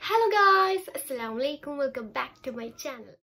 Hello guys അസ്സലാമു അലൈക്കും welcome back to my channel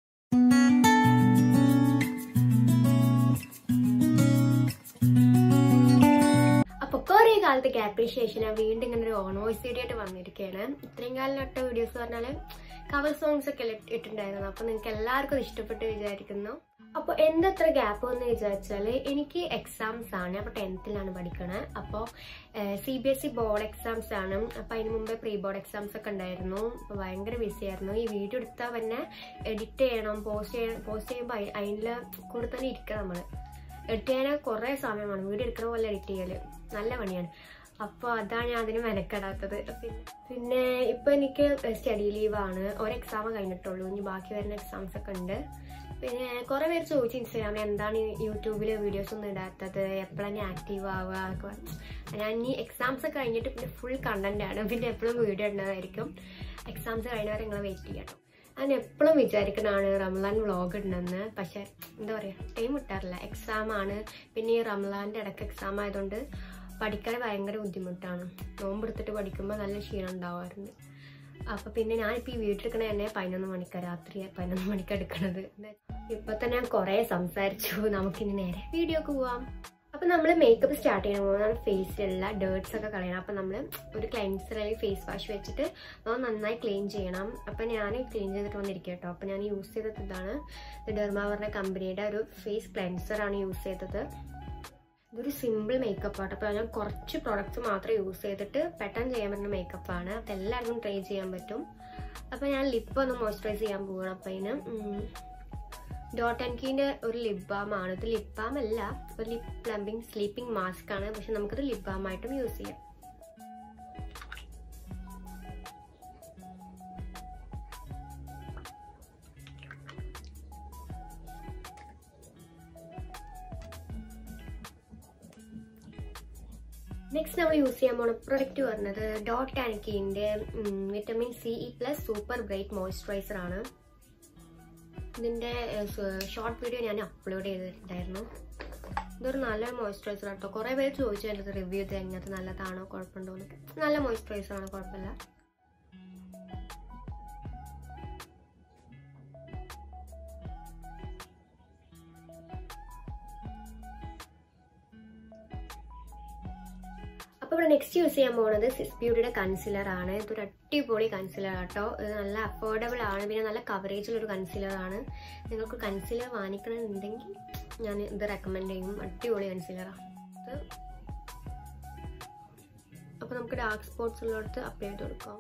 അപ്പൊ കുറെ കാലത്തേക്ക് അപ്രീഷിയേഷൻ ഞാൻ വീണ്ടും ഇങ്ങനെ ഒരു ഓൺ വോയിസ് വീഡിയോ ആയിട്ട് വന്നിരിക്കുകയാണ് ഇത്രയും കാലം ഇട്ട വീഡിയോസ് പറഞ്ഞാല് കവർ സോങ്സ് ഒക്കെ ഇല്ല- ഇട്ടിട്ടുണ്ടായിരുന്നു അപ്പൊ നിങ്ങൾക്ക് എല്ലാവർക്കും അത് ഇഷ്ടപ്പെട്ട് വിചാരിക്കുന്നു അപ്പോൾ എന്തത്ര ഗ്യാപ്പ് എന്ന് വിചാരിച്ചാല് എനിക്ക് എക്സാംസ് ആണ് അപ്പോൾ ടെൻത്തിലാണ് പഠിക്കണത് അപ്പോൾ C B S E board exams ആണ് അപ്പോൾ അതിന് മുമ്പേ പ്രീ ബോർഡ് എക്സാംസ് ഒക്കെ ഉണ്ടായിരുന്നു അപ്പോൾ ഭയങ്കര ബിസി ആയിരുന്നു ഈ വീഡിയോ എടുത്താൽ തന്നെ എഡിറ്റ് ചെയ്യണം പോസ്റ്റ് ചെയ്യണം പോസ്റ്റ് ചെയ്യുമ്പോൾ അതിൽ കൂടെ തന്നെ ഇരിക്കണം നമ്മൾ എഡിറ്റ് ചെയ്യാൻ കുറേ സമയമാണ് വീഡിയോ എടുക്കുന്ന പോലെ എഡിറ്റ് ചെയ്യല് നല്ല പണിയാണ് അപ്പോൾ അതാണ് ഞാൻ അതിന് മെനക്കെടാത്തത് പിന്നെ പിന്നെ ഇപ്പം എനിക്ക് സ്റ്റഡി ലീവാണ് ഒരു എക്സാം കഴിഞ്ഞിട്ടുള്ളൂ ഇനി ബാക്കി വരുന്ന എക്സാംസ് ഒക്കെ ഉണ്ട് പിന്നെ കുറേ പേര് ചോദിച്ചു ഇൻസ്റ്റാഗ്രാമിൽ എന്താണ് യൂട്യൂബിൽ വീഡിയോസ് ഒന്നും ഇടാത്തത് എപ്പോഴാണ് ആക്റ്റീവ് ആവുക എന്നൊക്കെ പറഞ്ഞു. ഞാൻ ഇനി എക്സാംസ് ഒക്കെ കഴിഞ്ഞിട്ട് പിന്നെ ഫുൾ കണ്ടന്റ് ആണ് പിന്നെ എപ്പോഴും വീഡിയോ ഇടുന്നതായിരിക്കും എക്സാംസ് കഴിഞ്ഞവരെ നിങ്ങൾ വെയിറ്റ് ചെയ്യണം ഞാൻ എപ്പോഴും വിചാരിക്കുന്നതാണ് റംലാൻ വ്ളോഗ് ഇടണമെന്ന് പക്ഷെ എന്താ പറയുക ടൈം കിട്ടാറില്ല എക്സാം ആണ് പിന്നെ ഈ റംലാൻ്റെ ഇടയ്ക്ക് എക്സാം ആയതുകൊണ്ട് പഠിക്കാൻ ഭയങ്കര ബുദ്ധിമുട്ടാണ് നോമ്പെടുത്തിട്ട് പഠിക്കുമ്പോൾ നല്ല ക്ഷീണം ഉണ്ടാവാറുണ്ട് അപ്പൊ പിന്നെ ഞാനിപ്പോ ഈ വീട്ടിലെടുക്കണ തന്നെ പതിനൊന്ന് മണിക്കാ രാത്രി പതിനൊന്ന് മണിക്കാ എടുക്കണത് ഇപ്പൊ തന്നെ ഞാൻ കുറെ സംസാരിച്ചു നമുക്കിനി നേരെ വീഡിയോക്ക് പോവാം അപ്പൊ നമ്മൾ മേക്കപ്പ് സ്റ്റാർട്ട് ചെയ്യണം പോകുന്ന ഫേസിലുള്ള ഡേർട്സ് ഒക്കെ കളയണം അപ്പൊ നമ്മൾ ഒരു ക്ലൈൻസർ അല്ലെങ്കിൽ ഫേസ് വാഷ് വെച്ചിട്ട് അത് നന്നായി ക്ലീൻ ചെയ്യണം അപ്പൊ ഞാൻ ക്ലീൻ ചെയ്തിട്ട് വന്നിരിക്കുക കേട്ടോ അപ്പൊ ഞാൻ യൂസ് ചെയ്തത് ഇതാണ് ഡെർമ പറഞ്ഞ കമ്പനിയുടെ ഒരു ഫേസ് ക്ലൻസർ ആണ് യൂസ് ചെയ്തത് ഇതൊരു സിമ്പിൾ മേക്കപ്പ് ആണ് അപ്പോൾ ഞാൻ കുറച്ച് പ്രോഡക്റ്റ്സ് മാത്രമേ യൂസ് ചെയ്തിട്ട് പെട്ടെന്ന് ചെയ്യാൻ പറ്റുന്ന മേക്കപ്പ് ആണ് അപ്പോൾ എല്ലാവർക്കും ട്രൈ ചെയ്യാൻ പറ്റും അപ്പോൾ ഞാൻ ലിപ്പ് ഒന്ന് മോയ്സ്ചറൈസ് ചെയ്യാൻ പോകണം അപ്പോൾ അതിന് ഡോട്ട് ആൻഡ് കീൻ്റെ ഒരു ലിപ് ബാം ആണ് ഇത് ലിപ് ബാം അല്ല ഒരു ലിപ് പ്ലംബിങ് സ്ലീപ്പിംഗ് മാസ്ക് ആണ് പക്ഷെ നമുക്കിത് ലിപ് ബാം ആയിട്ടും യൂസ് ചെയ്യാം നെക്സ്റ്റ് നമ്മൾ യൂസ് ചെയ്യാൻ പോണ പ്രൊഡക്റ്റ് പറഞ്ഞത് dot and vitamin C E plus super bright moisturiser ആണ് ഇതിൻ്റെ ഷോർട്ട് വീഡിയോ ഞാൻ അപ്ലോഡ് ചെയ്തിട്ടുണ്ടായിരുന്നു ഇതൊരു നല്ല മോയ്സ്ചറൈസർ ആട്ടോ കുറേ പേര് ചോദിച്ചു എൻ്റെ റിവ്യൂ ഇത് എങ്ങനത്തെ നല്ലതാണോ കുഴപ്പമുണ്ടോ എന്നൊക്കെ നല്ല മോയ്സ്ചറൈസർ ആണ് കുഴപ്പമില്ല അപ്പോൾ ഇവിടെ നെക്സ്റ്റ് യൂസ് ചെയ്യാൻ പോകുന്നത് സിസ് ബ്യൂട്ടിയുടെ കൺസിലർ ആണ് ഇതൊരു അടിപൊളി കൺസിലർ ആട്ടോ ഇത് നല്ല അഫോർഡബിൾ ആണ് പിന്നെ നല്ല കവറേജുള്ള ഒരു കൺസിലർ ആണ് നിങ്ങൾക്ക് കൺസിലർ വാങ്ങിക്കണമെന്നുണ്ടെങ്കിൽ ഞാൻ ഇത് റെക്കമെൻഡ് ചെയ്യും അടിപൊളി കൺസിലറാണ് ഇത് അപ്പോൾ നമുക്ക് ഡാർക്ക് സ്പോട്ട്സ് ഉള്ളിടത്ത് അപ്ലൈ ചെയ്ത് കൊടുക്കാം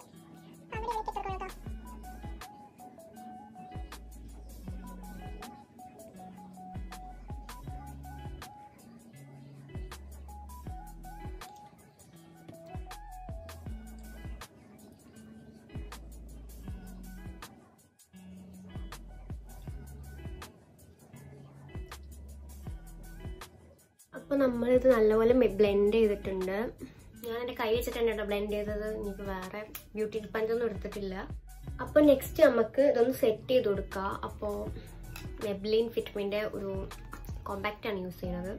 അപ്പോൾ നമ്മളിത് നല്ലപോലെ ബ്ലെൻഡ് ചെയ്തിട്ടുണ്ട് ഞാൻ എൻ്റെ കൈ വെച്ചിട്ടാണ് കേട്ടോ ബ്ലെൻഡ് ചെയ്തത് എനിക്ക് വേറെ ബ്യൂട്ടി സ്പഞ്ചൊന്നും എടുത്തിട്ടില്ല അപ്പോൾ നെക്സ്റ്റ് നമുക്ക് ഇതൊന്ന് സെറ്റ് ചെയ്ത് കൊടുക്കുക അപ്പോൾ നെബ്ലിൻ ഫിറ്റ്മിൻ്റെ ഒരു കോമ്പാക്റ്റ് ആണ് യൂസ് ചെയ്യുന്നത്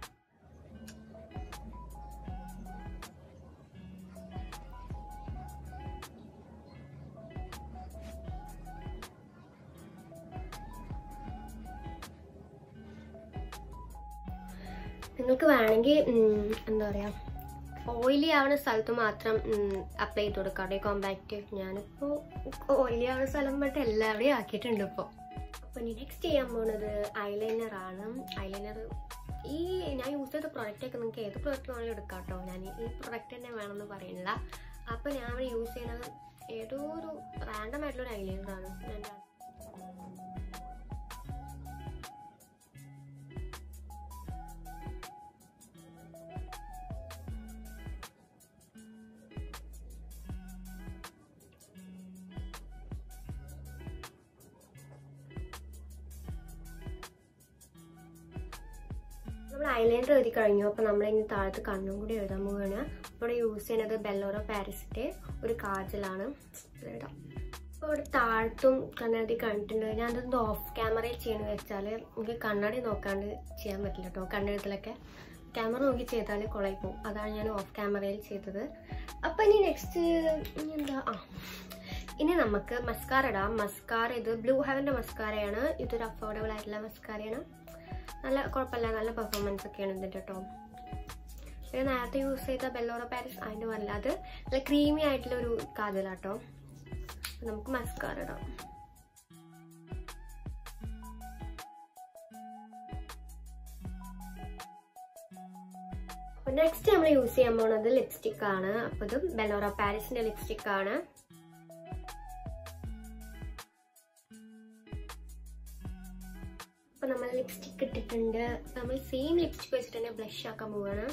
നിങ്ങൾക്ക് വേണമെങ്കിൽ എന്താ പറയുക ഓയിലി ആവുന്ന സ്ഥലത്ത് മാത്രം അപ്ലൈ ചെയ്ത് കൊടുക്കാം ഈ കോമ്പാക്റ്റ് ഞാനിപ്പോൾ ഓയിലി ആവുന്ന സ്ഥലം പറ്റി എല്ലാവരുടെയും ആക്കിയിട്ടുണ്ട് ഇപ്പോൾ അപ്പോൾ ഇനി നെക്സ്റ്റ് ചെയ്യാൻ പോകുന്നത് ഐലൈനർ ആണ് ഐലൈനർ ഈ ഞാൻ യൂസ് ചെയ്ത പ്രൊഡക്റ്റൊക്കെ നിങ്ങൾക്ക് ഏത് പ്രൊഡക്റ്റ് വേണമെങ്കിലും എടുക്കാം കേട്ടോ ഞാൻ ഈ പ്രൊഡക്റ്റ് തന്നെ വേണമെന്ന് പറയുന്നില്ല അപ്പോൾ ഞാൻ ഇവിടെ യൂസ് ചെയ്യുന്നത് ഏതോ ഒരു റാൻഡം ആയിട്ടുള്ള ഒരു ഐലൈനറാണ് ഞാൻ നമ്മൾ ഐലൈനർ എഴുതി കഴിഞ്ഞു അപ്പോൾ നമ്മൾ ഇനി താഴത്ത് കണ്ണും കൂടി എഴുതാൻ പോവുകയാണ് ഇവിടെ യൂസ് ചെയ്യുന്നത് ബെല്ലോറോ പാരിസിൻ്റെ ഒരു കാജലാണ് ഇടാം അപ്പോൾ ഇവിടെ താഴത്തും കണ്ണെഴുതി കഴിഞ്ഞിട്ടുണ്ട് ഞാൻ അതൊന്ന് ഓഫ് ക്യാമറയിൽ ചെയ്യണമെന്ന് വെച്ചാൽ എനിക്ക് കണ്ണാടി നോക്കാണ്ട് ചെയ്യാൻ പറ്റില്ല കേട്ടോ കണ്ണെഴുതലൊക്കെ ക്യാമറ നോക്കി ചെയ്താൽ കുളയിൽ പോകും അതാണ് ഞാൻ ഓഫ് ക്യാമറയിൽ ചെയ്തത് അപ്പം ഇനി നെക്സ്റ്റ് എന്താ ആ ഇനി നമുക്ക് മസ്കാര ഇടാം മസ്കാര ഇത് ബ്ലൂ ഹെവന്റെ മസ്കാരയാണ് ഇതൊരു അഫോർഡബിൾ ആയിട്ടുള്ള മസ്കാരയാണ് നല്ല കുഴപ്പമില്ല നല്ല പെർഫോമൻസ് ഒക്കെയാണ് ഇതിൻ്റെ കേട്ടോ പിന്നെ നേരത്തെ യൂസ് ചെയ്ത ബെല്ലോറ പാരിസ് അതിൻ്റെ വല്ല അത് നല്ല ക്രീമി ആയിട്ടുള്ള ഒരു കാജലാട്ടോ നമുക്ക് മസ്കാര ഇടാം നെക്സ്റ്റ് നമ്മൾ യൂസ് ചെയ്യാൻ പോകുന്നത് ലിപ്സ്റ്റിക് ആണ് അപ്പോൾ ഇത് ബെലോറ പാരിസിന്റെ ലിപ്സ്റ്റിക് ആണ് അപ്പൊ നമ്മൾ ലിപ്സ്റ്റിക് ഇട്ടിട്ടുണ്ട് നമ്മൾ സെയിം ലിപ്സ്റ്റിക് വെച്ചിട്ട് തന്നെ ബ്ലഷ് ആക്കാൻ പോവാണ്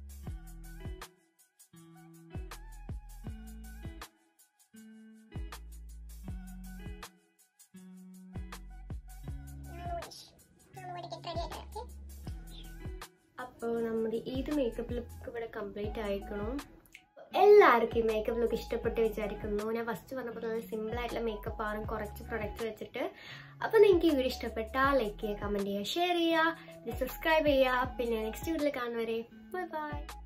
അപ്പോൾ നമ്മുടെ ഏത് മേക്കപ്പ് ലുക്ക് ഇവിടെ കംപ്ലീറ്റ് ആയിക്കണം എല്ലാവർക്കും ഈ മേക്കപ്പ് ലുക്ക് ഇഷ്ടപ്പെട്ട് വിചാരിക്കുന്നു ഞാൻ ഫസ്റ്റ് പറഞ്ഞപ്പോൾ നല്ല സിമ്പിൾ ആയിട്ടുള്ള മേക്കപ്പ് ആണ് കുറച്ച് പ്രൊഡക്റ്റ് വെച്ചിട്ട് അപ്പോൾ നിങ്ങൾക്ക് ഈ വീഡിയോ ഇഷ്ടപ്പെട്ടാൽ ലൈക്ക് ചെയ്യുക കമൻറ്റ് ചെയ്യുക ഷെയർ ചെയ്യുക സബ്സ്ക്രൈബ് ചെയ്യുക പിന്നെ നെക്സ്റ്റ് വീഡിയോയിൽ കാണുന്നവരെ ബൈ ബൈ